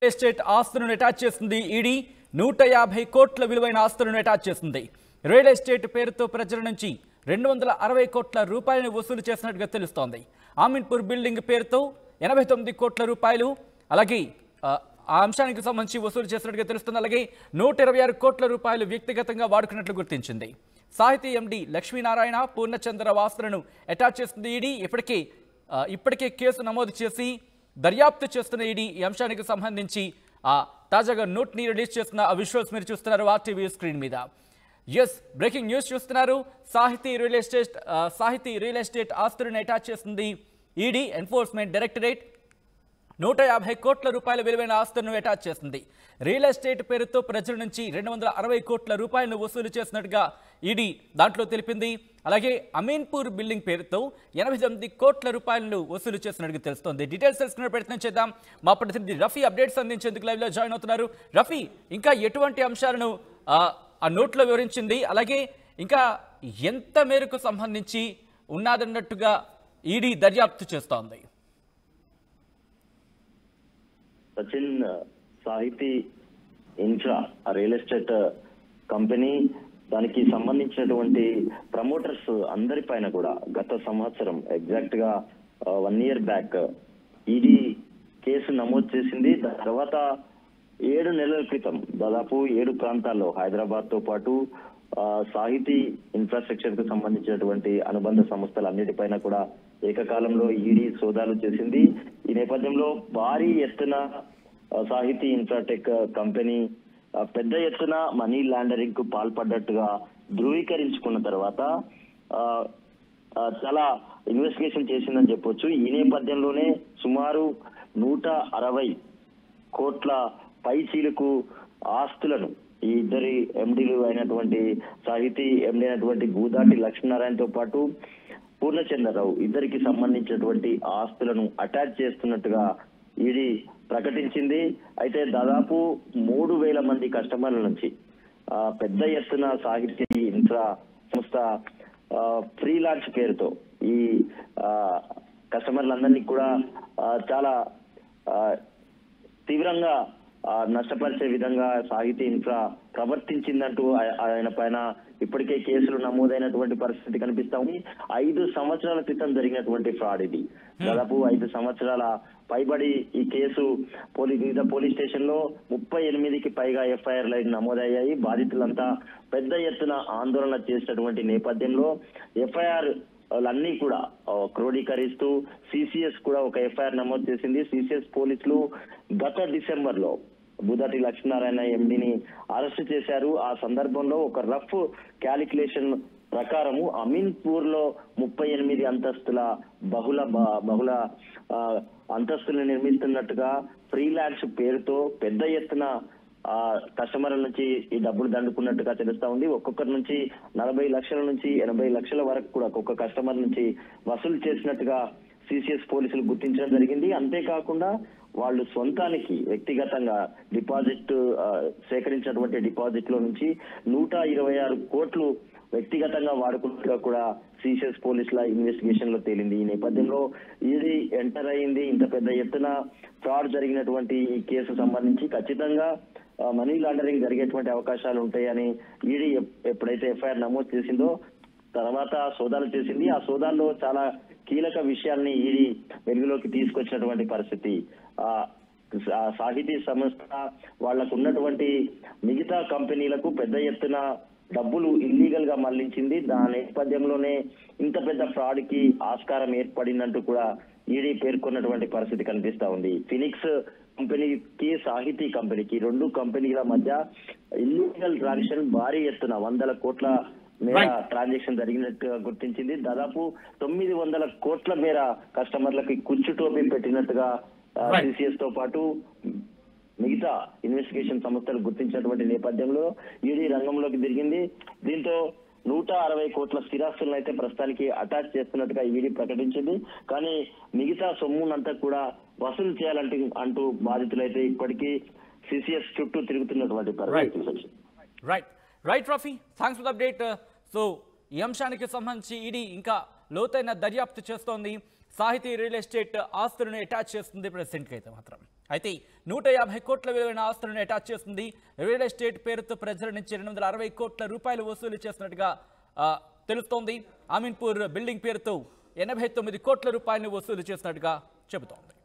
Estate ఆస్తులను attach చేస్తుంది ED నూట యాభై కోట్ల విలువైన ఆస్తులను అటాచ్ చేస్తుంది రియల్ ఎస్టేట్ పేరుతో ప్రజల నుంచి రెండు వందల అరవై కోట్ల రూపాయలను వసూలు చేసినట్టుగా తెలుస్తోంది ఆమీన్పూర్ బిల్డింగ్ పేరుతో ఎనభై తొమ్మిది కోట్ల రూపాయలు అలాగే ఆ, ఆ అంశానికి సంబంధించి వసూలు చేసినట్టుగా తెలుస్తుంది అలాగే నూట ఇరవై ఆరు కోట్ల రూపాయలు వ్యక్తిగతంగా వాడుకున్నట్లు గుర్తించింది సాహితీ ఎండి లక్ష్మీనారాయణ పూర్ణచంద్ర వాస్తులను అటాచ్ చేస్తుంది ఈడీ ఇప్పటికే ఆ, ఇప్పటికే కేసు నమోదు చేసి దర్యాప్తు చేస్తున్న ఈడీ ఈ అంశానికి సంబంధించి ఆ తాజాగా నోట్ ని రిలీజ్ చేస్తున్న ఆ విజువల్స్ మీరు చూస్తున్నారు ఆర్టీవీ స్క్రీన్ మీద ఎస్ బ్రేకింగ్ న్యూస్ చూస్తున్నారు సాహితీ రియల్ ఎస్టేట్ ఆ, సాహితీ రియల్ ఎస్టేట్ ఆస్తులను అటాచ్ చేస్తుంది ఈడీ ఎన్ఫోర్స్మెంట్ డైరెక్టరేట్ నూట యాభై కోట్ల రూపాయల విలువైన ఆస్తులను అటాచ్ చేస్తుంది రియల్ ఎస్టేట్ పేరుతో ప్రజల నుంచి రెండు వందల అరవై కోట్ల రూపాయలను వసూలు చేసినట్టుగా ఈడీ దాంట్లో తెలిపింది అలాగే అమీన్పూర్ బిల్డింగ్ పేరుతో ఎనభై తొమ్మిది కోట్ల రూపాయలను వసూలు చేసినట్టుగా తెలుస్తోంది డీటెయిల్స్ తెలుసుకునే ప్రయత్నం చేద్దాం మా ప్రతినిధి రఫీ అప్డేట్స్ అందించేందుకు లైవ్లో జాయిన్ అవుతున్నారు రఫీ ఇంకా ఎటువంటి అంశాలను ఆ, ఆ నోట్లో వివరించింది అలాగే ఇంకా ఎంత మేరకు సంబంధించి ఉన్నదన్నట్టుగా ఈడీ దర్యాప్తు చేస్తోంది సచిన్ సాహితీ ఇన్ఫ్రా రియల్ ఎస్టేట్ కంపెనీ దానికి సంబంధించినటువంటి ప్రమోటర్స్ అందరిపైన కూడా గత సంవత్సరం ఎగ్జాక్ట్ గా one year back ED case నమోదు చేసింది దాని తర్వాత ఏడు నెలల క్రితం దాదాపు ఏడు ప్రాంతాల్లో హైదరాబాద్ తో పాటు ఆ, సాహితీ ఇన్ఫ్రాస్ట్రక్చర్ కు సంబంధించినటువంటి అనుబంధ సంస్థలన్నిటిపైన కూడా ఏకకాలంలో ఈడీ సోదాలు చేసింది ఈ నేపథ్యంలో భారీ ఎత్తున ఆ, సాహితీ ఇన్ఫ్రాటెక్ కంపెనీ ఆ, పెద్ద ఎత్తున మనీ లాండరింగ్ కు పాల్పడ్డట్టుగా ధృవీకరించుకున్న తర్వాత ఆ, ఆ, చాలా ఇన్వెస్టిగేషన్ చేసిందని చెప్పొచ్చు ఈ నేపథ్యంలోనే సుమారు నూట అరవై కోట్ల పైచీలకు ఆస్తులను ఈ ఇద్దరి ఎండీలు అయినటువంటి సాహితీ ఎండి అయినటువంటి గూదాటి లక్ష్మీనారాయణతో పాటు పూర్ణచంద్రరావు ఇద్దరికి సంబంధించినటువంటి ఆస్తులను అటాచ్ చేస్తున్నట్టుగా ఈడీ ప్రకటించింది అయితే దాదాపు మూడు వేల మంది కస్టమర్ల నుంచి ఆ, పెద్ద ఎత్తున సాహిత్య ఇన్ఫ్రా సంస్థ ఫ్రీ లాంచ్ పేరుతో ఈ ఆ, కస్టమర్లందరినీ కూడా ఆ, చాలా ఆ, తీవ్రంగా ఆ, నష్టపరిచే విధంగా సాహితీ ఇన్ఫ్రా ప్రవర్తించిందంటూ ఆయ- ఆయన పైన ఇప్పటికే కేసులు నమోదైనటువంటి పరిస్థితి కనిపిస్తా ఉంది ఐదు సంవత్సరాల క్రితం జరిగినటువంటి ఫ్రాడ్ ఇది దాదాపు ఐదు సంవత్సరాల పైబడి ఈ కేసు పోలీస్ వివిధ పోలీస్ స్టేషన్ లో ముప్పై ఎనిమిదికి పైగా ఎఫ్ఐఆర్లు నమోదయ్యాయి బాధితులంతా పెద్ద ఎత్తున ఆందోళన చేసినటువంటి నేపథ్యంలో ఎఫ్ఐఆర్ అన్నీ కూడా ఆ, క్రోడీకరిస్తూ సిసిఎస్ కూడా ఒక ఎఫ్ఐఆర్ నమోదు చేసింది సిసిఎస్ పోలీసులు గత డిసెంబర్ లో బుధటి లక్ష్మీనారాయణ ఎండిని అరెస్ట్ చేశారు ఆ సందర్భంలో ఒక రఫ్ క్యాలిక్యులేషన్ ప్రకారము అమీన్పూర్ లో ముప్పై ఎనిమిది అంతస్తుల బహుళ బ- బహుళ ఆ, అంతస్తులు నిర్మిస్తున్నట్టుగా ఫ్రీలాన్స్ పేరుతో పెద్ద ఎత్తున ఆ కస్టమర్ల నుంచి ఈ డబ్బులు దండుకున్నట్టుగా తెలుస్తా ఉంది ఒక్కొక్కరి నుంచి నలభై లక్షల నుంచి ఎనభై లక్షల వరకు కూడా ఒక్కొక్క కస్టమర్ నుంచి వసూలు చేసినట్టుగా సిసిఎస్ పోలీసులు గుర్తించడం జరిగింది అంతేకాకుండా వాళ్ళు సొంతానికి వ్యక్తిగతంగా డిపాజిట్ ఆ, సేకరించినటువంటి డిపాజిట్ లో నుంచి నూట ఇరవై ఆరు కోట్లు వ్యక్తిగతంగా వాడుకున్నట్టుగా కూడా సిసిఎస్ పోలీసుల ఇన్వెస్టిగేషన్ లో తేలింది ఈ నేపథ్యంలో ఈడీ ఎంటర్ అయింది ఇంత పెద్ద ఎత్తున ఫ్రాడ్ జరిగినటువంటి ఈ కేసు సంబంధించి ఖచ్చితంగా ఆ, మనీ లాండరింగ్ జరిగేటువంటి అవకాశాలు ఉంటాయని ఈడీ ఎప్- ఎప్పుడైతే ఎఫ్ఐఆర్ నమోదు చేసిందో తర్వాత సోదాలు చేసింది ఆ సోదాల్లో చాలా కీలక విషయాల్ని ఈడీ వెలుగులోకి తీసుకొచ్చినటువంటి పరిస్థితి ఆ సా- సాహితీ సంస్థ వాళ్లకు ఉన్నటువంటి మిగతా కంపెనీలకు పెద్ద ఎత్తున డబ్బులు ఇల్లీగల్ గా మళ్లించింది దాని నేపథ్యంలోనే ఇంత పెద్ద ఫ్రాడ్ కి ఆస్కారం ఏర్పడిందంటూ కూడా ఈడీ పేర్కొన్నటువంటి పరిస్థితి కనిపిస్తా ఉంది ఫినిక్స్ కంపెనీకి సాహితీ కంపెనీకి రెండు కంపెనీల మధ్య ఇల్లీగల్ ట్రాన్సాక్షన్ భారీ ఎత్తున వందల కోట్ల మేర Right. ట్రాన్సాక్షన్ జరిగినట్టుగా గుర్తించింది దాదాపు తొమ్మిది వందల కోట్ల మేర కస్టమర్లకి కుచ్చు టోపీ పెట్టినట్టుగా Right. సిసిఎస్ తో పాటు మిగతా ఇన్వెస్టిగేషన్ సంస్థలు గుర్తించినటువంటి నేపథ్యంలో ఈడీ రంగంలోకి దిగింది దీంతో నూట అరవై కోట్ల స్థిరాస్తులను అయితే ప్రస్తుతానికి అటాచ్ చేస్తున్నట్టుగా ఈడీ ప్రకటించింది కానీ మిగతా సొమ్మునంతా కూడా వసూలు చేయాలంటూ అంటూ బాధితులైతే ఇప్పటికీ సిసిఎస్ చుట్టూ తిరుగుతున్నటువంటి పరిస్థితి Sachin. Right right Rafi thanks for the update so ఈ అంశానికి సంబంధించి ఈడీ ఇంకా లోతైన దర్యాప్తు చేస్తోంది సాహితీ రియల్ ఎస్టేట్ ఆస్తులను అటాచ్ చేస్తుంది ప్రెసిడెంట్కి అయితే మాత్రం అయితే నూట యాభై కోట్ల విలువైన ఆస్తులను అటాచ్ చేస్తుంది రియల్ ఎస్టేట్ పేరుతో ప్రజల నుంచి రెండు వందల అరవై కోట్ల రూపాయలు వసూలు చేస్తున్నట్టుగా ఆ, తెలుస్తోంది అమీన్పూర్ బిల్డింగ్ పేరుతో ఎనభై తొమ్మిది కోట్ల రూపాయలను వసూలు చేసినట్టుగా చెబుతోంది